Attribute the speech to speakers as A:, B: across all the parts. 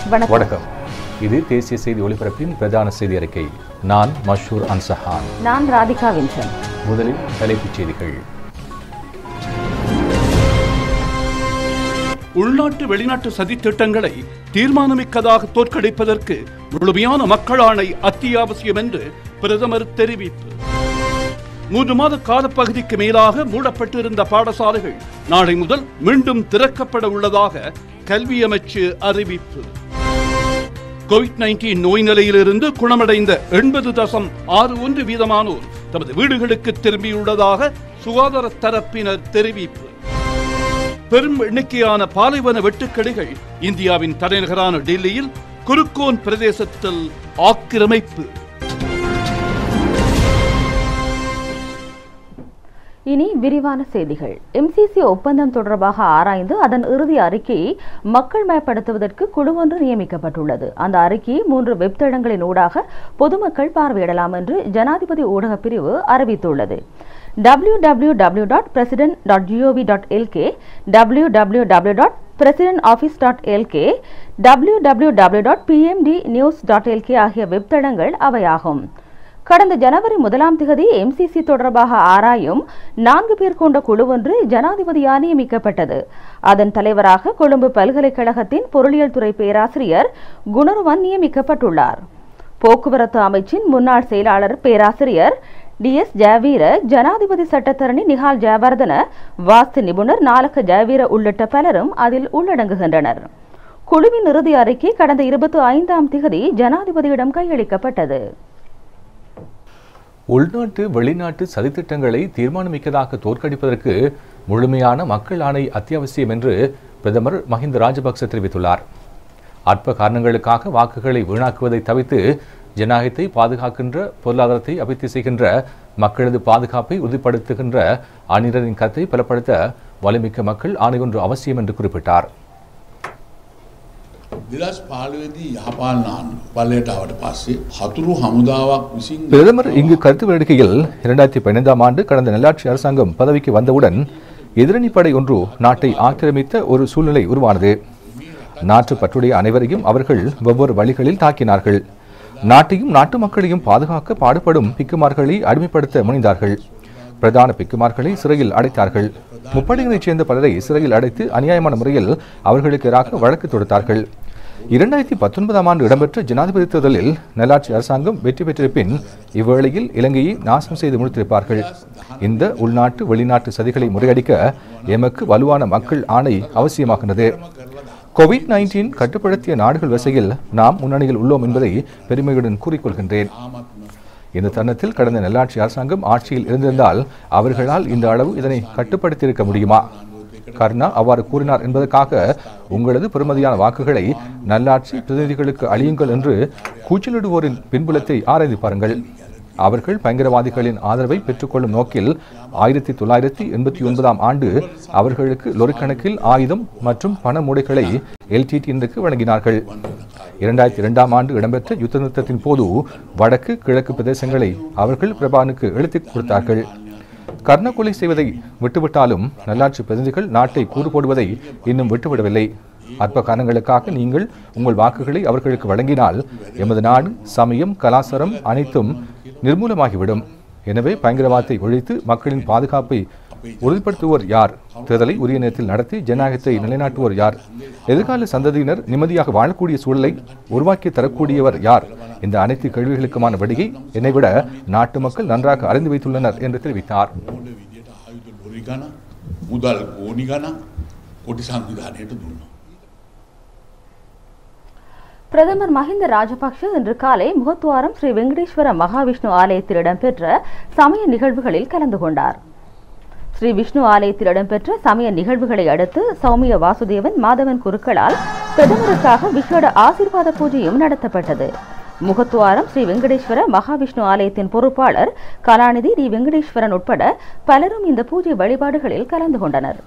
A: வணக்கம்
B: வணக்கம் இது தேசிய செய்தி ஒளிபரப்பின் பிரதான செய்தி அறிக்கை நான் மஷூர் அன்சஹான்
A: நான் ராதிகா வின்சன்
B: முதலில் தலைப்புச் செய்திகள்
C: உள்நாட்டு வெளிநாட்டு சதித்திட்டங்களை தீர்மானமிக்கதாக தோற்கடிப்பதற்கு முழுமையான மக்கள் ஆணை அத்தியாவசியம் என்று பிரதமர் தெரிவிப்பு மூன்று மாத காலப்பகுதிக்கு மேலாக மூடப்பட்டிருந்த பாடசாலைகள் நாளை முதல் மீண்டும் திறக்கப்பட உள்ளதாக கல்வி அமைச்சு அறிவிப்பு கோவிட் நைன்டீன் நோய் நிலையிலிருந்து குணமடைந்த எண்பது தசம் ஆறு ஒன்று வீதமானோர் தமது வீடுகளுக்கு திரும்பியுள்ளதாக சுகாதார தரப்பினர் தெரிவிப்பு பெரும் எண்ணிக்கையான பாலைவன வெட்டுக்கிளிகள் இந்தியாவின் தலைநகரான டெல்லியில் குருக்கோன் பிரதேசத்தில் ஆக்கிரமிப்பு
A: இனி விரிவான செய்திகள் எம்சிசி ஒப்பந்தம் தொடர்பாக ஆராய்ந்து அதன் இறுதி அறிக்கையை மக்கள் மயப்படுத்துவதற்கு குழு ஒன்று நியமிக்கப்பட்டுள்ளது அந்த அறிக்கையை மூன்று வெப்தளங்களின் ஊடாக பொதுமக்கள் பார்வையிடலாம் என்று ஜனாதிபதி ஊடகப் பிரிவு அறிவித்துள்ளது www.president.gov.lk dot president dot GOV dot LK W W W dot president office dot LK W W W dot PMD news dot LK ஆகிய வெப்தளங்கள் அவையாகும் கடந்த ஜனவரி முதலாம் திகதி எம்சிசி தொடர்பாக ஆராயும் நான்கு பேர் கொண்ட குழு ஒன்று ஜனாதிபதியால் நியமிக்கப்பட்டது அதன் தலைவராக கொழும்பு பல்கலைக்கழகத்தின் பொருளியல் துறை பேராசிரியர் குணருவன் நியமிக்கப்பட்டுள்ளார் போக்குவரத்து அமைச்சின் முன்னாள் செயலாளர் பேராசிரியர் டி எஸ் ஜாவீர ஜனாதிபதி சட்டத்தரணி நிகால் ஜெயவர்தன வாஸ்து நிபுணர் நாலக்க ஜாவீர உள்ளிட்ட பலரும் அதில் உள்ளடங்குகின்றனர் குழுவின் இறுதி அறிக்கை கடந்த இருபத்தி ஐந்தாம் திகதி ஜனாதிபதியிடம் கையளிக்கப்பட்டது
B: உள்நாட்டு வெளிநாட்டு சதித்திட்டங்களை தீர்மானமிக்கதாக தோற்கடிப்பதற்கு முழுமையான மக்கள் ஆணை அத்தியாவசியம் என்று பிரதமர் மஹிந்த ராஜபக்ச தெரிவித்துள்ளார் அற்ப காரணங்களுக்காக வாக்குகளை வீணாக்குவதை தவிர்த்து ஜனநாயகத்தை பாதுகாக்கின்ற பொருளாதாரத்தை அபிவிருத்தி செய்கின்ற மக்களது பாதுகாப்பை உறுதிப்படுத்துகின்ற அணியினரின் கருத்தை பலப்படுத்த வலிமிக்க மக்கள் ஆணை ஒன்று அவசியம் என்று குறிப்பிட்டார்
D: දෙදස් පාලුවේදී යහපාලන ආණ්ඩුව පල්ලයට ආවට පස්සේ හතුරු හමුදාවක් විසින්
B: பிரதமர் இங்கு கருத்து வெளியிடுகையில் இரண்டாயிரத்தி பதினைந்தாம் ஆண்டு கடந்த நல்லாட்சி அரசாங்கம் பதவிக்கு வந்தவுடன் எதிரணி படை ஒன்று நாட்டை ஆக்கிரமித்த ஒரு சூழ்நிலை உருவானது நாட்டு பற்றுடைய அனைவரையும் அவர்கள் வெவ்வேறு வழிகளில் தாக்கினார்கள் நாட்டையும் நாட்டு மக்களையும் பாதுகாக்க பாடுபடும் பிக்குமார்களை அடிமைப்படுத்த முனைந்தார்கள் பிரதான பிக்குமார்களை சிறையில் அடைத்தார்கள் முப்படைகளைச் சேர்ந்த பலரை சிறையில் அடைத்து அநியாயமான முறையில் அவர்களுக்கு எதிராக வழக்கு தொடுத்தார்கள் இரண்டாயிரத்தி பத்தொன்பதாம் ஆண்டு இடம்பெற்ற ஜனாதிபதி தேர்தலில் நல்லாட்சி அரசாங்கம் வெற்றி பெற்றிருப்பின் இவ்வேளையில் இலங்கையை நாசம் செய்து முடித்திருப்பார்கள் இந்த உள்நாட்டு வெளிநாட்டு சதிகளை முறியடிக்க எமக்கு வலுவான மக்கள் ஆணை அவசியமாகின்றது கோவிட் நைன்டீன் கட்டுப்படுத்திய நாடுகள் வரிசையில் நாம் முன்னணியில் உள்ளோம் என்பதை பெருமையுடன் கூறிக்கொள்கின்றேன் இந்த தருணத்தில் கடந்த நல்லாட்சி அரசாங்கம் ஆட்சியில் இருந்திருந்தால் அவர்களால் இந்த அளவு இதனை கட்டுப்படுத்தியிருக்க முடியுமா கருணா அவ்வாறு கூறினார் என்பதற்காக உங்களது பெருமதியான வாக்குகளை நல்லாட்சி பிரதிநிதிகளுக்கு அழியுங்கள் என்று கூச்சலிடுவோரின் பின்புலத்தை ஆராய்ந்து பாருங்கள் அவர்கள் பயங்கரவாதிகளின் ஆதரவை பெற்றுக்கொள்ளும் நோக்கில் ஆயிரத்தி தொள்ளாயிரத்தி எண்பத்தி ஒன்பதாம் ஆண்டு அவர்களுக்கு லொரிக்கணக்கில் ஆயுதம் மற்றும் பண மூடைகளை எல்டிடியினருக்கு வழங்கினார்கள் இரண்டாயிரத்தி இரண்டாம் ஆண்டு இடம்பெற்ற யுத்த நிறுத்தத்தின் போது வடக்கு கிழக்கு பிரதேசங்களை அவர்கள் பிரபானுக்கு எழுத்துக் கொடுத்தார்கள் கர்ண கொலை செய்வதை விட்டுவிட்டாலும் நல்லாட்சி பிரதிநிதிகள் நாட்டை கூறு போடுவதை இன்னும் விட்டுவிடவில்லை அற்ப காரணங்களுக்காக நீங்கள் உங்கள் வாக்குகளை அவர்களுக்கு வழங்கினால் எமது நாடு சமயம் கலாச்சாரம் அனைத்தும் நிர்மூலமாகிவிடும் எனவே பயங்கரவாதத்தை ஒழித்து மக்களின் பாதுகாப்பை உறுதிப்படுத்துவோர் யார் தேர்தலை உரிய நேரத்தில் நடத்தி ஜனநாயகத்தை நிலைநாட்டுவோர் யார் எதிர்கால சந்ததியினர் நிம்மதியாக வாழக்கூடிய சூழலை உருவாக்கி தரக்கூடியவர் யார் இந்த அனைத்து கேள்விகளுக்குமான விடையை என்னை விட நாட்டு மக்கள் நன்றாக அறிந்து வைத்துள்ளனர் என்று தெரிவித்தார்
D: ඕන විදියට ආයුධ ලොරි ගණ මුදල් ගෝනි ගණ කොටි සංවිධානයට දුන්නා.
A: பிரதமர் மஹிந்த ராஜபக்ஷ இன்று காலை முகத்துவாரம் ஸ்ரீ வெங்கடேஸ்வர மகாவிஷ்ணு ஆலயத்தில் இடம்பெற்ற சமய நிகழ்வுகளில் கலந்து கொண்டார் ஸ்ரீ விஷ்ணு ஆலயத்தில் இடம்பெற்ற சமய நிகழ்வுகளை அடுத்து சௌமிய வாசுதேவன் மாதவன் குருக்களால் பிரதமருக்காக விசேட ஆசீர்வாத பூஜையும் நடத்தப்பட்டது முகத்துவாரம் ஸ்ரீ வெங்கடேஸ்வர மகாவிஷ்ணு ஆலயத்தின் பொறுப்பாளர் கலாநிதி டி வெங்கடேஸ்வரன் உட்பட பலரும் இந்த பூஜை வழிபாடுகளில் கலந்து கொண்டனர்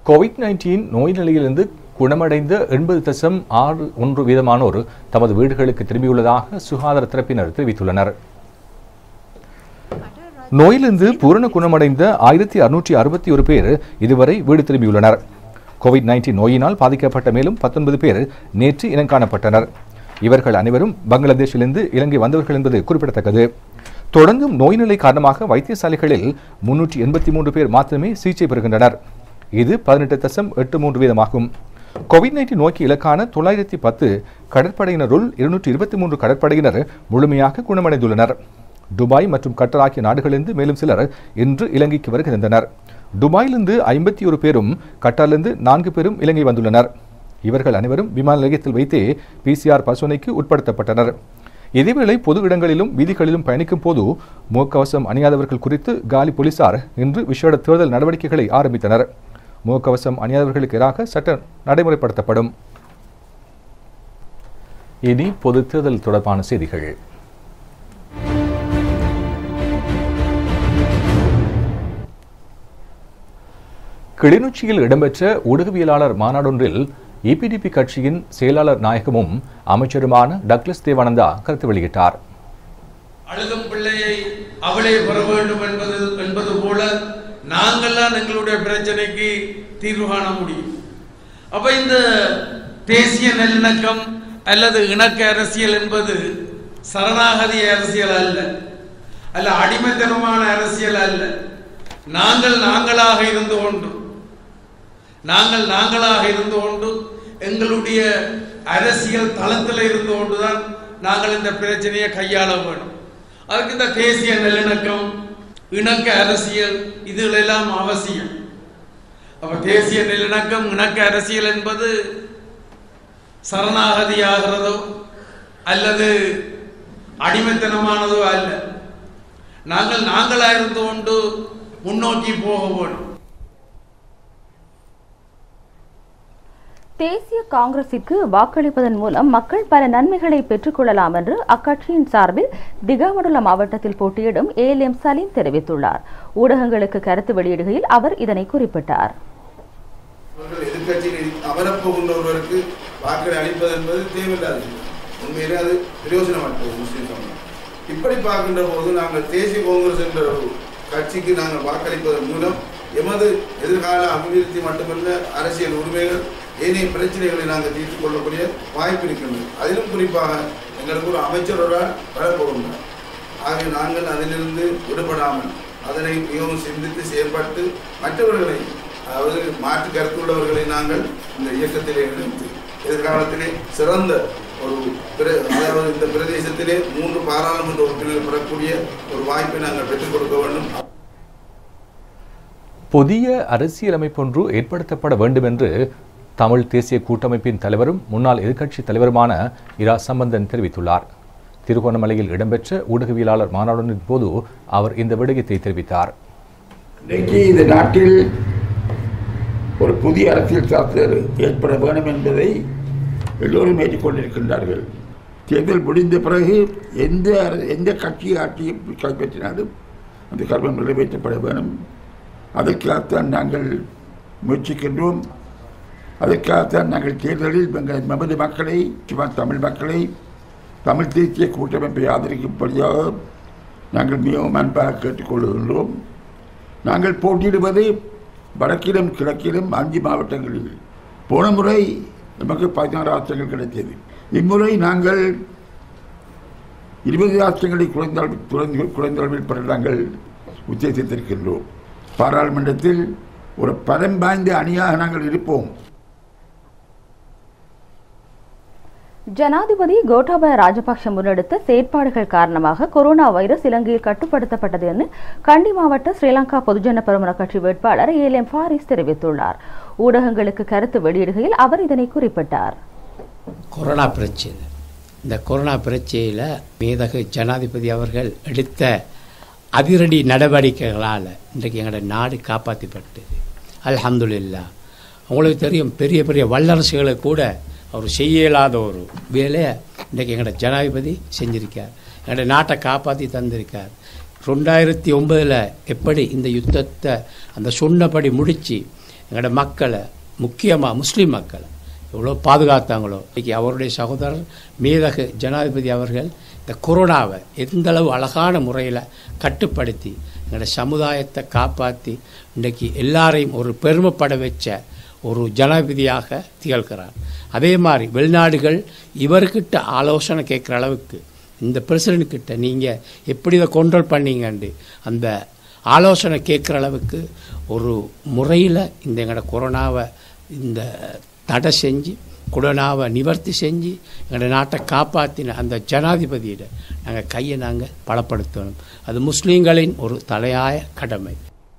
B: கோவிட் நைன்டீன் நோய் நிலையிலிருந்து குணமடைந்த எண்பது தசம் ஆறு ஒன்று வீதமானோர் தமது வீடுகளுக்கு திரும்பியுள்ளதாக சுகாதார தரப்பினர் தெரிவித்துள்ளனர் நோயிலிருந்து பூரண குணமடைந்த ஆயிரத்தி அறுநூற்றி அறுபத்தி ஒரு பேர் இதுவரை வீடு திரும்பியுள்ளனர் கோவிட் நைன்டீன் நோயினால் பாதிக்கப்பட்ட மேலும் பத்தொன்பது பேர் நேற்று இனம் காணப்பட்டனர் இவர்கள் அனைவரும் பங்களாதேஷிலிருந்து இலங்கை வந்தவர்கள் என்பது குறிப்பிடத்தக்கது தொடர்ந்தும் நோய் நிலை காரணமாக வைத்தியசாலைகளில் முன்னூற்றி எண்பத்தி மூன்று பேர் மாத்திரமே சிகிச்சை பெறுகின்றனர் இது பதினெட்டு தசம் எட்டு மூன்று வீதமாகும் கோவிட் நைன்டீன் நோய்க்கு இலக்கான தொள்ளாயிரத்தி பத்து கடற்படையினருள் இருநூற்றி இருபத்தி மூன்று கடற்படையினர் முழுமையாக குணமடைந்துள்ளனர் துபாய் மற்றும் கட்டர் ஆகிய நாடுகளிலிருந்து மேலும் சிலர் இன்று இலங்கைக்கு வருகின்றனர் துபாயிலிருந்து ஐம்பத்தி ஒரு பேரும் கட்டாரிலிருந்து நான்கு பேரும் இலங்கை வந்துள்ளனர் இவர்கள் அனைவரும் விமான நிலையத்தில் வைத்தே பிசிஆர் பரிசோதனைக்கு உட்படுத்தப்பட்டனர் இதேவேளை பொது இடங்களிலும் வீதிகளிலும் பயணிக்கும் போது முகக்கவசம் அணியாதவர்கள் குறித்து காலி போலீசார் இன்று விசேட தேர்தல் நடவடிக்கைகளை ஆரம்பித்தனர் முகக்கவசம் அணியாதவர்களுக்கு எதிராக சட்ட நடைமுறைப்படுத்தப்படும் இனி பொது தேர்தல் தொடர்பான செய்திகள் கிளிநொச்சியில் இடம்பெற்ற ஊடகவியலாளர் மாநாடொன்றில் இபிடிபி கட்சியின் செயலாளர் நாயகமும் அமைச்சருமான டக்ளஸ் தேவானந்தா கருத்து வெளியிட்டார்
E: அழுகும் பிள்ளையை அவளே பெற வேண்டும் என்பது என்பது போல நாங்கள்லாம் எங்களுடைய பிரச்சனைக்கு தீர்வு காண முடியும் அப்ப இந்த தேசிய நல்லிணக்கம் அல்லது இணக்க அரசியல் என்பது சரணாகதி அரசியல் அல்ல அல்ல அடிமைத்தனமான அரசியல் அல்ல நாங்கள் நாங்களாக இருந்து கொண்டு நாங்கள் நாங்களாக இருந்து கொண்டு எங்களுடைய அரசியல் தளத்தில் இருந்து கொண்டுதான் நாங்கள் இந்த பிரச்சனையை கையாள வேண்டும் அதுக்கு இந்த தேசிய நல்லிணக்கம் இணக்க அரசியல் இதுகளெல்லாம் அவசியம் அப்ப தேசிய நல்லிணக்கம் இணக்க அரசியல் என்பது சரணாகதி ஆகிறதோ அல்லது அடிமைத்தனமானதோ அல்ல நாங்கள் நாங்களா இருந்து கொண்டு முன்னோக்கி போக வேண்டும்
A: தேசிய காங்கிரசிற்கு வாக்களிப்பதன் மூலம் மக்கள் பல நன்மைகளை பெற்றுக்கொள்ளலாம் என்று அக்கட்சியின் சார்பில் திகாமடுல மாவட்டத்தில் போட்டியிடும் ஏஎல்எம் சலீம் தெரிவித்துள்ளார் ஊடகங்களுக்கு கருத்து வெளியிடுகையில் அவர் இதனை குறிப்பிட்டார்
F: அவர்கள் எதிர்கட்சியில் அமரப்போகின்ற ஒருவருக்கு வாக்களை அளிப்பது என்பது தேவையில்லாது உண்மையிலே அது பிரயோஜனமற்றது முஸ்லிம் சமூகம் இப்படி பார்க்கின்ற போது நாங்கள் தேசிய காங்கிரஸ் என்ற ஒரு கட்சிக்கு நாங்கள் வாக்களிப்பதன் மூலம் எமது எதிர்கால அபிவிருத்தி மட்டுமல்ல அரசியல் உரிமைகள் ஏனைய பிரச்சனைகளை நாங்கள் தீர்த்துக் கொள்ளக்கூடிய வாய்ப்பு இருக்கின்றது அதிலும் குறிப்பாக எங்களுக்கு ஒரு அமைச்சரோடால் வரப்போகின்றார் ஆகவே நாங்கள் அதிலிருந்து விடுபடாமல் அதனை மிகவும் சிந்தித்து செயல்பட்டு மற்றவர்களை அதாவது மாற்று கருத்துள்ளவர்களை நாங்கள் இந்த இயக்கத்திலே இணைத்து எதிர்காலத்திலே சிறந்த ஒரு பிர- அதாவது இந்த பிரதேசத்திலே மூன்று பாராளுமன்ற உறுப்பினர்கள் பெறக்கூடிய ஒரு வாய்ப்பை நாங்கள் பெற்றுக் கொடுக்க வேண்டும்
B: புதிய அரசியலமைப்பொன்று ஏற்படுத்தப்பட வேண்டும் என்று தமிழ் தேசிய கூட்டமைப்பின் தலைவரும் முன்னாள் எதிர்க்கட்சித் தலைவருமான இரா சம்பந்தன் தெரிவித்துள்ளார் திருகோணமலையில் இடம்பெற்ற ஊடகவியலாளர் மாநாட்டின் போது அவர் இந்த விடயத்தை தெரிவித்தார்
G: இன்றைக்கு இந்த நாட்டில் ஒரு புதிய அரசியல் சாஸ்திரம் ஏற்பட வேண்டும் என்பதை எல்லோரும் ஏற்றுக்கொண்டிருக்கின்றார்கள் தேர்தல் முடிந்த பிறகு எந்த அர- எந்த கட்சி ஆட்சியை கைப்பற்றினாலும் அந்த கர்மம் நிறைவேற்றப்பட வேண்டும் அதற்காகத்தான் நாங்கள் முயற்சிக்கின்றோம் அதற்காகத்தான் நாங்கள் தேர்தலில் எங்கள் நமது மக்களை சும்மா தமிழ் மக்களை தமிழ் தேசிய கூட்டமைப்பை ஆதரிக்கும்படியாக நாங்கள் மிகவும் அன்பாக கேட்டுக்கொள்கின்றோம் நாங்கள் போட்டியிடுவது வடக்கிலும் கிழக்கிலும் அஞ்சு மாவட்டங்களில் போன முறை நமக்கு பதினாறு ஆசனங்கள் கிடைத்தது இம்முறை நாங்கள் இருபது ஆசனங்களை குறைந்த அளவில் குறைந்த குறைந்த அளவில் பெற நாங்கள் உத்தேசித்திருக்கின்றோம் பாராளுமன்றத்தில் ஒரு பலம் வாய்ந்த அணியாக நாங்கள் இருப்போம்
A: ஜனாதிபதி கோட்டாபய ராஜபக்ஷ முன்னெடுத்த செயற்பாடுகள் காரணமாக கொரோனா வைரஸ் இலங்கையில் கட்டுப்படுத்தப்பட்டது என்று கண்டி மாவட்ட ஸ்ரீலங்கா பொதுஜன பெருமன கட்சி வேட்பாளர் ஏஎல்எம் ஃபாரிஸ் தெரிவித்துள்ளார் ஊடகங்களுக்கு கருத்து வெளியிடுகையில் அவர் இதனை குறிப்பிட்டார்
H: கொரோனா பிரச்சனை இந்த கொரோனா பிரச்சனையில் மேதகு ஜனாதிபதி அவர்கள் எடுத்த அதிரடி நடவடிக்கைகளால் இன்றைக்கு எங்களோட நாடு காப்பாற்றப்பட்டது அல்ஹம்துலில்லாஹ் உங்களுக்கு தெரியும் பெரிய பெரிய வல்லரசுகளை கூட அவர் செய்ய இயலாத ஒரு வேலையை இன்றைக்கு எங்களோட ஜனாதிபதி செஞ்சிருக்கார் எங்களோட நாட்டை காப்பாற்றி தந்திருக்கார் ரெண்டாயிரத்தி ஒன்பதில் எப்படி இந்த யுத்தத்தை அந்த சொன்னபடி முடித்து எங்களோட மக்களை முக்கியமாக முஸ்லீம் மக்களை எவ்வளோ பாதுகாத்தாங்களோ இன்னைக்கு அவருடைய சகோதரர் மேதகு ஜனாதிபதி அவர்கள் இந்த கொரோனாவை எந்த அளவு அழகான முறையில் கட்டுப்படுத்தி எங்களோட சமுதாயத்தை காப்பாற்றி இன்றைக்கு எல்லாரையும் ஒரு பெருமைப்பட வச்ச ஒரு ஜனாதிபதியாக திகழ்கிறார் அதே மாதிரி வெளிநாடுகள் இவர்கிட்ட ஆலோசனை கேட்குற அளவுக்கு இந்த பிரசிடென்ட் கிட்ட நீங்கள் எப்படி இதை கண்ட்ரோல் பண்ணீங்கன்னு அந்த ஆலோசனை கேட்குற அளவுக்கு ஒரு முறையில் இந்த எங்களோட கொரோனாவை இந்த தடை செஞ்சு கொரோனாவை நிவர்த்தி செஞ்சு எங்களோட நாட்டை காப்பாற்றின அந்த ஜனாதிபதியிட நாங்கள் கையை நாங்கள் பலப்படுத்தணும் அது முஸ்லீம்களின் ஒரு தலையாய கடமை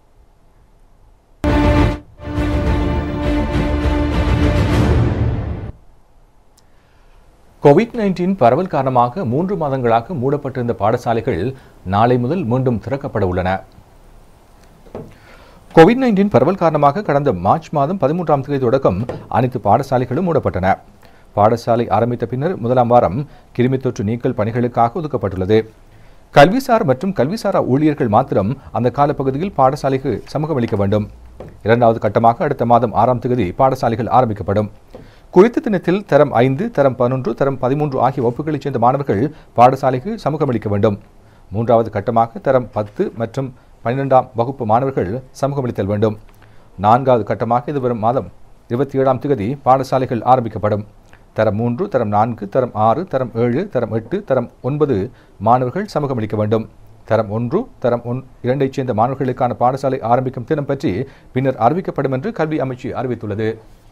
B: கோவிட் நைன்டீன் பரவல் காரணமாக மூன்று மாதங்களாக மூடப்பட்டிருந்த பாடசாலைகள் நாளை முதல் மீண்டும் திறக்கப்பட உள்ளன கோவிட் நைன்டீன் பரவல் காரணமாக கடந்த மார்ச் மாதம் பதிமூன்றாம் தேதி தொடக்கம் அனைத்து பாடசாலைகளும் மூடப்பட்டன பாடசாலை ஆரம்பித்த பின்னர் முதலாம் வாரம் கிருமி தொற்று நீக்கல் பணிகளுக்காக ஒதுக்கப்பட்டுள்ளது கல்விசார் மற்றும் கல்விசாரா ஊழியர்கள் மாத்திரம் அந்த காலப்பகுதியில் பாடசாலைக்கு சமூகம் அளிக்க வேண்டும் இரண்டாவது கட்டமாக அடுத்த மாதம் ஆறாம் தேதி பாடசாலைகள் ஆரம்பிக்கப்படும் குறித்த தினத்தில் தரம் ஐந்து தரம் பதினொன்று தரம் பதிமூன்று ஆகிய வகுப்புகளைச் சேர்ந்த மாணவர்கள் பாடசாலைக்கு சமூகம் அளிக்க வேண்டும் மூன்றாவது கட்டமாக தரம் பத்து மற்றும் பன்னிரெண்டாம் வகுப்பு மாணவர்கள் சமூகமளித்தல் வேண்டும் நான்காவது கட்டமாக இது வரும் மாதம் இருபத்தி ஏழாம் தேதி பாடசாலைகள் ஆரம்பிக்கப்படும் தரம் மூன்று தரம் நான்கு தரம் ஆறு தரம் ஏழு தரம் எட்டு தரம் ஒன்பது மாணவர்கள் சமூகமளிக்க வேண்டும் தரம் ஒன்று தரம் ஒன் இரண்டைச் சேர்ந்த மாணவர்களுக்கான பாடசாலை ஆரம்பிக்கும் தினம் பற்றி பின்னர் அறிவிக்கப்படும் என்று கல்வி அமைச்சு அறிவித்துள்ளது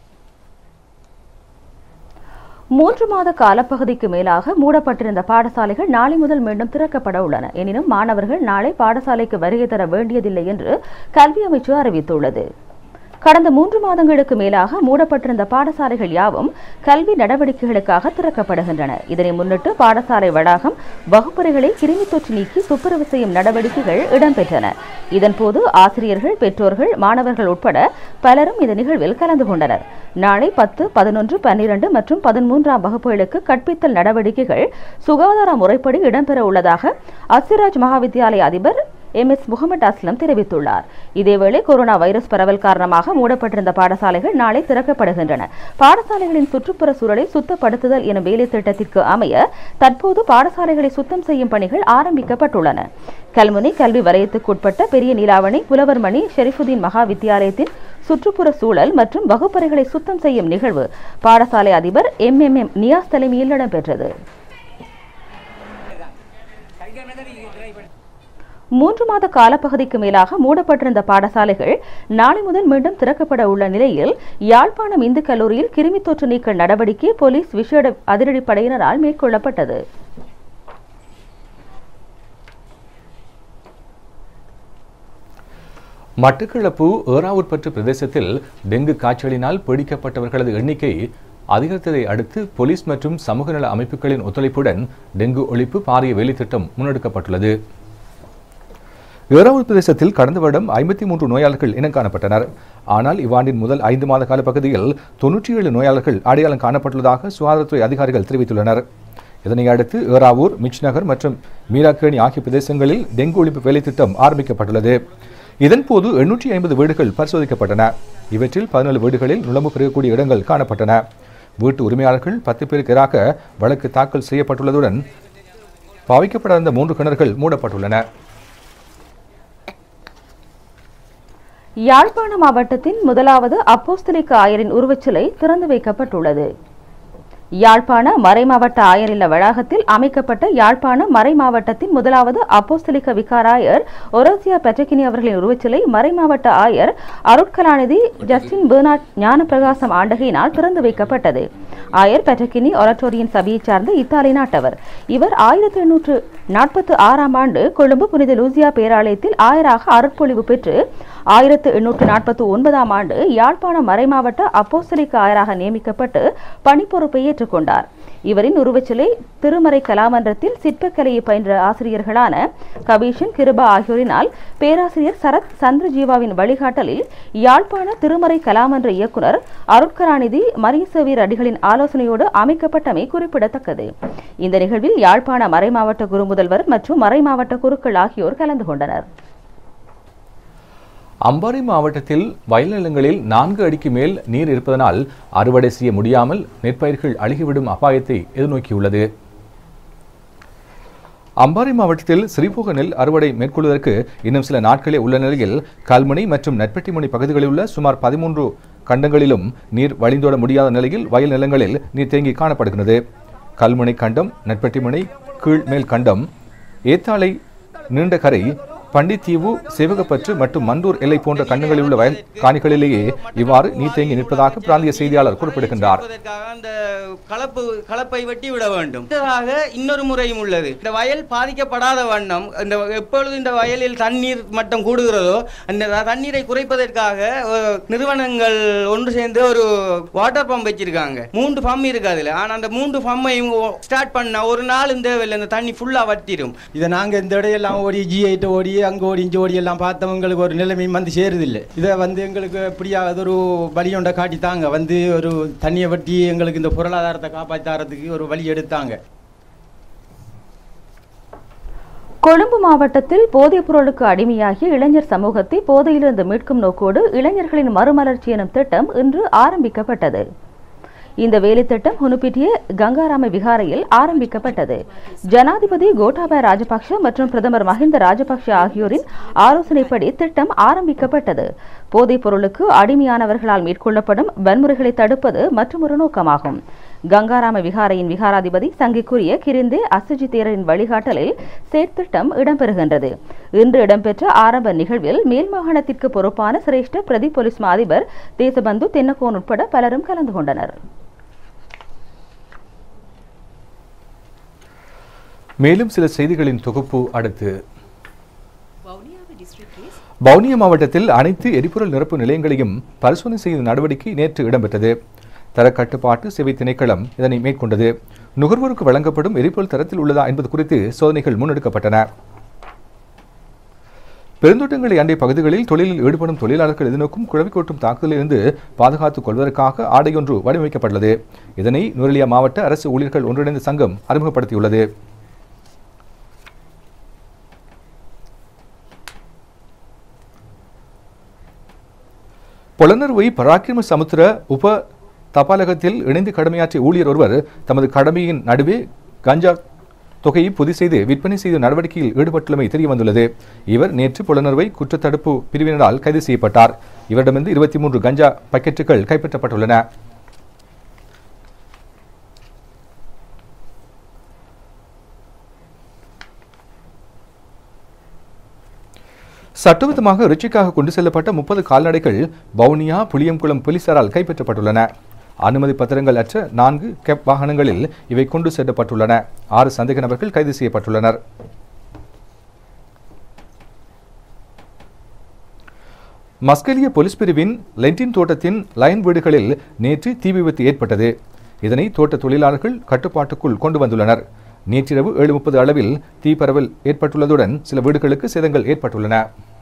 A: மூன்று மாத காலப்பகுதிக்கு மேலாக மூடப்பட்டிருந்த பாடசாலைகள் நாளை முதல் மீண்டும் திறக்கப்பட உள்ளன எனினும் மாணவர்கள் நாளை பாடசாலைக்கு வருகை தர வேண்டியதில்லை என்று கல்வி அமைச்சு அறிவித்துள்ளது கடந்த மூன்று மாதங்களுக்கு மேலாக மூடப்பட்டிருந்த பாடசாலைகள் யாவும் கல்வி நடவடிக்கைகளுக்காக திறக்கப்படுகின்றன இதனை முன்னிட்டு பாடசாலை வளாகம் வகுப்பறைகளை கிருமி தொற்று நீக்கி துப்புரவு செய்யும் நடவடிக்கைகள் இடம்பெற்றன இதன்போது ஆசிரியர்கள் பெற்றோர்கள் மாணவர்கள் உட்பட பலரும் இந்த நிகழ்வில் கலந்து கொண்டனர் நாளை பத்து பதினொன்று பன்னிரண்டு மற்றும் பதிமூன்றாம் வகுப்புகளுக்கு கற்பித்தல் நடவடிக்கைகள் சுகாதார முறைப்படி இடம்பெற உள்ளதாக அசிராஜ் மகாவித்யாலய அதிபர் எம் எஸ் முகமது அஸ்லம் தெரிவித்துள்ளார் இதேவேளை கொரோனா வைரஸ் பரவல் காரணமாக மூடப்பட்டிருந்த பாடசாலைகள் நாளை திறக்கப்படுகின்றன பாடசாலைகளின் சுற்றுப்புற சூழலை சுத்தப்படுத்துதல் எனும் வேலை திட்டத்திற்கு அமைய தற்போது பாடசாலைகளை சுத்தம் செய்யும் பணிகள் ஆரம்பிக்கப்பட்டுள்ளன கல்முனை கல்வி வலயத்துக்குட்பட்ட பெரிய நீலாவணி புலவர்மணி ஷெரிஃபுதீன் மகா வித்தியாலயத்தின் சுற்றுப்புற சூழல் மற்றும் வகுப்பறைகளை சுத்தம் செய்யும் நிகழ்வு பாடசாலை அதிபர் எம் எம் எம் நியாஸ் தலைமையில் இடம்பெற்றது மூன்று மாத காலப்பகுதிக்கு மேலாக மூடப்பட்டிருந்த பாடசாலைகள் நாளை முதல் மீண்டும் திறக்கப்பட உள்ள நிலையில் யாழ்ப்பாணம் இந்து கல்லூரியில் கிருமி தொற்று நீக்க நடவடிக்கை போலீஸ் விசேட அதிரடிப்படையினரால் மேற்கொள்ளப்பட்டது
B: மட்டக்களப்பு ஏறாவூர்பற்று பிரதேசத்தில் டெங்கு காய்ச்சலினால் பீடிக்கப்பட்டவர்களது எண்ணிக்கை அதிகரித்ததை அடுத்து போலீஸ் மற்றும் சமூக நல அமைப்புகளின் ஒத்துழைப்புடன் டெங்கு ஒழிப்பு பாரிய வேலைத்திட்டம் முன்னெடுக்கப்பட்டுள்ளது ஏறாவூர் பிரதேசத்தில் கடந்த வருடம் ஐம்பத்தி மூன்று நோயாளர்கள் இனம் காணப்பட்டனர் ஆனால் இவ்வாண்டின் முதல் ஐந்து மாத கால பகுதியில் தொன்னூற்றி ஏழு நோயாளர்கள் அடையாளம் காணப்பட்டுள்ளதாக சுகாதாரத்துறை அதிகாரிகள் தெரிவித்துள்ளனர் இதனை அடுத்து ஏறாவூர் மிச்நகர் மற்றும் மீராக்கேணி ஆகிய பிரதேசங்களில் டெங்கு ஒழிப்பு வேலைத்திட்டம் ஆரம்பிக்கப்பட்டுள்ளது இதன்போது எண்ணூற்றி ஐம்பது வீடுகள் பரிசோதிக்கப்பட்டன இவற்றில் பதினேழு வீடுகளில் நுழம்பு பெறக்கூடிய இடங்கள் காணப்பட்டன வீட்டு உரிமையாளர்கள் பத்து பேருக்கு எதிராக வழக்கு தாக்கல் செய்யப்பட்டுள்ளதுடன் பாவிக்கப்படாத மூன்று கிணறுகள் மூடப்பட்டுள்ளன
A: யாழ்ப்பாண மாவட்டத்தின் முதலாவது அப்போஸ்தலிக்க ஆயரின் உருவச்சிலை திறந்து வைக்கப்பட்டுள்ளது யாழ்ப்பாண மறைமாவட்ட ஆயர் இல்ல வளாகத்தில் அமைக்கப்பட்ட யாழ்ப்பாண மறைமாவட்டத்தின் முதலாவது அப்போஸ்தலிக்க விகாராயர் ஒரோசியா பெட்ரகினி அவர்களின் உருவச்சிலை மறைமாவட்ட ஆயர் அருட்கலாநிதி ஜஸ்டின் பெர்னாட் ஞானப்பிரகாசம் ஆண்டகையினால் திறந்து வைக்கப்பட்டது ஆயர் பெட்ரகினி ஒரட்டோரியின் சபையைச் சார்ந்த இத்தாலி நாட்டவர் இவர் ஆயிரத்தி எண்ணூற்று நாற்பத்தி ஆறாம் ஆண்டு கொழும்பு புனித லூசியா பேராலயத்தில் ஆயராக அருட்பொழிவு பெற்று ஆயிரத்து எண்ணூற்று நாற்பத்தி ஒன்பதாம் ஆண்டு யாழ்ப்பாண மறைமாவட்ட அப்போஸ்தலிக்க ஆயராக நியமிக்கப்பட்டு பணிப்பொறுப்பை ஏற்றுக்கொண்டார் இவரின் உருவச்சிலை திருமறை கலாமன்றத்தில் சிற்பக்கலையை பயின்ற ஆசிரியர்களான கபீஷன் கிருபா ஆகியோரினால் பேராசிரியர் சரத் சந்திரஜீவாவின் வழிகாட்டலில் யாழ்ப்பாண திருமறை கலாமன்ற இயக்குனர் அருட்கராநிதி மரியசேவியர் அடிகளின் ஆலோசனையோடு அமைக்கப்பட்டமை குறிப்பிடத்தக்கது இந்த நிகழ்வில் யாழ்ப்பாண மறைமாவட்ட குருமுதல்வர் மற்றும் மறைமாவட்ட குருக்கள் ஆகியோர் கலந்து கொண்டனர்
B: அம்பாறை மாவட்டத்தில் வயல் நிலங்களில் நான்கு அடிக்கு மேல் நீர் இருப்பதனால் அறுவடை செய்ய முடியாமல் நெற்பயிர்கள் அழுகிவிடும் அபாயத்தை எதிர்நோக்கியுள்ளது அம்பாறை மாவட்டத்தில் சிறிபோக நெல் அறுவடை மேற்கொள்வதற்கு இன்னும் சில நாட்களே உள்ள நிலையில் கல்முனை மற்றும் நெற்பட்டிமுனை பகுதிகளில் உள்ள சுமார் பதிமூன்று கண்டங்களிலும் நீர் வழிந்தோட முடியாத நிலையில் வயல் நிலங்களில் நீர் தேங்கி காணப்படுகிறது கல்முனை கண்டம் நெற்பட்டிமுனை கீழ் மேல் கண்டம் ஏத்தாளை நீண்ட கரை பண்டித்தீவு சிவகப்பற்று மற்றும் மண்டூர் எல்லை போன்ற கண்டங்களில் உள்ள வயல் காணிகளிலேயே இவ்வாறு நீர் தேங்கி நிற்பதாக பிராந்திய செய்தியாளர் குறிப்பிடுகின்றார்
I: அதற்காக அந்த கலப்பு கலப்பை வெட்டி விட வேண்டும் இதற்காக இன்னொரு முறையும் உள்ளது இந்த வயல் பாதிக்கப்படாத வண்ணம் இந்த எப்பொழுது இந்த வயலில் தண்ணீர் மட்டம் கூடுகிறதோ அந்த தண்ணீரை குறைப்பதற்காக அஹ், நிறுவனங்கள் ஒன்று சேர்ந்து ஒரு வாட்டர் பம்ப் வச்சிருக்காங்க மூன்று பம்ப் இருக்கு அதுல ஆனா அந்த மூன்று பம்மையும் ஸ்டார்ட் பண்ணா ஒரு நாள் இந்த இந்த தண்ணி ஃபுல்லா வத்திரும்
J: இதை நாங்கள் இந்த இடையெல்லாம் ஓடி ஜி எயிட் ஓடி அங்கே ஓடி இங்கே ஓடி எல்லாம் பார்த்தவங்களுக்கு ஒரு நிலைமையும் வந்து சேருதில்லை இதை வந்து எங்களுக்கு எப்படியாவது ஒரு வழியொண்டை காட்டி தாங்க வந்து ஒரு தண்ணியை வட்டி எங்களுக்கு இந்த பொருளாதாரத்தை காப்பாற்றாரத்துக்கு ஒரு வழி எடுத்தாங்க
A: கொழும்பு மாவட்டத்தில் போதைப் பொருளுக்கு அடிமையாகி இளைஞர் சமூகத்தை போதையிலிருந்து மீட்கும் நோக்கோடு இளைஞர்களின் மறுமலர்ச்சி எனும் திட்டம் இன்று ஆரம்பிக்கப்பட்டது இந்த வேலைத்திட்டம் ஹுனுப்பிட்டிய கங்காராம விகாரையில் ஆரம்பிக்கப்பட்டது ஜனாதிபதி கோட்டாபய ராஜபக்ஷ மற்றும் பிரதமர் மஹிந்த ராஜபக்ஷ ஆகியோரின் ஆலோசனைப்படி திட்டம் ஆரம்பிக்கப்பட்டது போதைப் பொருளுக்கு அடிமையானவர்களால் மேற்கொள்ளப்படும் வன்முறைகளை தடுப்பது மற்றொரு நோக்கமாகும் கங்காராம விகாரையின் விகாராதிபதி சங்கிக்குரிய கிரிந்தே அசுஜி தேரரின் வழிகாட்டலில் செயற்திட்டம் இடம்பெறுகின்றது இன்று இடம்பெற்ற ஆரம்ப நிகழ்வில் மேல் மாகாணத்திற்கு பொறுப்பான சிரேஷ்ட பிரதி போலீஸ் மா அதிபர் தேசபந்து தென்னகோன் உட்பட பலரும் கலந்து கொண்டனர்
B: மேலும் சில செய்திகளின் தொகுப்பு அடுத்து வவுனியா மாவட்டத்தில் அனைத்து எரிபொருள் நிரப்பு நிலையங்களையும் பரிசோதனை செய்யும் நடவடிக்கை நேற்று இடம்பெற்றது தரக்கட்டுப்பாட்டு சேவை திணைக்களம் இதனை மேற்கொண்டது நுகர்வோருக்கு வழங்கப்படும் எரிபொருள் தரத்தில் உள்ளதா என்பது குறித்து சோதனைகள் முன்னெடுக்கப்பட்டன பெருந்தோட்டங்களை அண்டிய பகுதிகளில் தொழிலில் ஈடுபடும் தொழிலாளர்கள் எதிர்நோக்கும் குழவிக்கோட்டும் தாக்குதலிலிருந்து பாதுகாத்துக் கொள்வதற்காக ஆடையொன்று வடிவமைக்கப்பட்டுள்ளது இதனை நுரலியா மாவட்ட அரசு ஊழியர்கள் ஒன்றிணைந்த சங்கம் அறிமுகப்படுத்தியுள்ளது பொலனர்வை பராக்கிரம சமுத்திர உப தபாலகத்தில் இணைந்து கடமையாற்றிய ஊழியர் ஒருவர் தமது கடமையின் நடுவே கஞ்சா தொகையை பொதி செய்து விற்பனை செய்த நடவடிக்கையில் ஈடுபட்டுள்ளமை தெரிய வந்துள்ளது இவர் நேற்று புலனர்வை குற்றத்தடுப்பு பிரிவினரால் கைது செய்யப்பட்டார் இவரிடமிருந்து இருபத்தி மூன்று கஞ்சா பக்கெட்டுகள் கைப்பற்றப்பட்டுள்ளன சட்டவிதமாக ரிச்சிக்காக கொண்டு செல்லப்பட்ட முப்பது கால்நடைகள் வவுனியா புளியங்குளம் போலீசாரால் கைப்பற்றப்பட்டுள்ளன அனுமதி பத்திரங்கள் அற்ற நான்கு கெப் வாகனங்களில் இவை கொண்டு செல்லப்பட்டுள்ளன ஆறு சந்தேக நபர்கள் கைது செய்யப்பட்டுள்ளனர் மஸ்கலிய போலீஸ் பிரிவின் லென்டின் தோட்டத்தின் லயன் வீடுகளில் நேற்று தீ விபத்து ஏற்பட்டது இதனை தோட்ட தொழிலாளர்கள் கட்டுப்பாட்டுக்குள் கொண்டு வந்துள்ளனர் நேற்றிரவு ஏழு முப்பது அளவில் தீ பரவல் ஏற்பட்டுள்ளதுடன் சில வீடுகளுக்கு சேதங்கள் ஏற்பட்டுள்ளன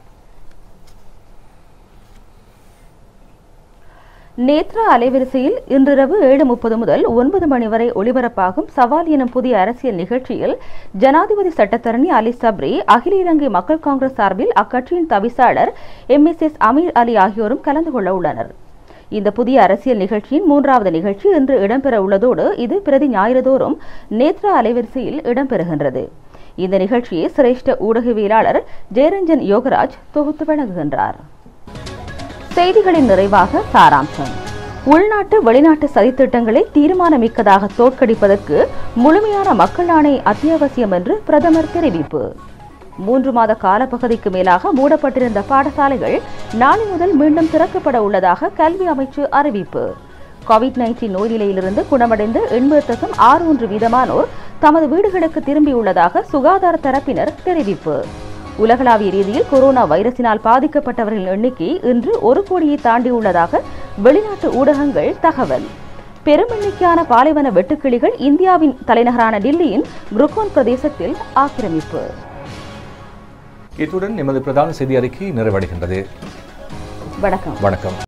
A: நேத்ரா அலைவரிசையில் இன்றிரவு ஏழு முப்பது முதல் ஒன்பது மணி வரை ஒளிபரப்பாகும் சவால் எனும் புதிய அரசியல் நிகழ்ச்சியில் ஜனாதிபதி சட்டத்தரணி அலி சப்ரி அகில இலங்கை மக்கள் காங்கிரஸ் சார்பில் அக்கட்சியின் தவிசாளர் M S S Ameer Ali ஆகியோரும் கலந்து கொள்ள உள்ளனர் இந்த புதிய அரசியல் நிகழ்ச்சியின் மூன்றாவது நிகழ்ச்சி இன்று இடம்பெற உள்ளதோடு இது பிரதி ஞாயிறுதோறும் நேத்ரா அலைவரிசையில் இடம்பெறுகின்றது இந்த நிகழ்ச்சியை சிரேஷ்ட ஊடகவியலாளர் ஜெயரஞ்சன் யோகராஜ் தொகுத்து வழங்குகின்றார் செய்திகளின் நிறைவாக சாராம்சம் உள்நாட்டு வெளிநாட்டு சதித்திட்டங்களை தீர்மானமிக்கதாக தோற்கடிப்பதற்கு முழுமையான மக்கள் ஆணை அத்தியாவசியம் என்று பிரதமர் தெரிவிப்பு மூன்று மாத காலப்பகுதிக்கு மேலாக மூடப்பட்டிருந்த பாடசாலைகள் நாளை முதல் மீண்டும் திறக்கப்பட உள்ளதாக கல்வி அமைச்சு அறிவிப்பு கோவிட் நைன்டீன் நோய் நிலையிலிருந்து குணமடைந்து எண்பது தசம் ஆறு ஒன்று வீதமானோர் தமது வீடுகளுக்கு திரும்பியுள்ளதாக சுகாதார தரப்பினர் தெரிவிப்பு உலகளாவிய ரீதியில் கொரோனா வைரசினால் பாதிக்கப்பட்டவர்களின் எண்ணிக்கை இன்று ஒரு கோடியை தாண்டியுள்ளதாக வெளிநாட்டு ஊடகங்கள் தகவல் பெரும் எண்ணிக்கையான பாலைவன வெட்டுக்கிளிகள் இந்தியாவின் தலைநகரான டில்லியின் புருக்கோன் பிரதேசத்தில் ஆக்கிரமிப்பு
B: இத்துடன் எமது பிரதான செய்தி அறிக்கை நிறைவடைகின்றது
A: வணக்கம்
B: வணக்கம்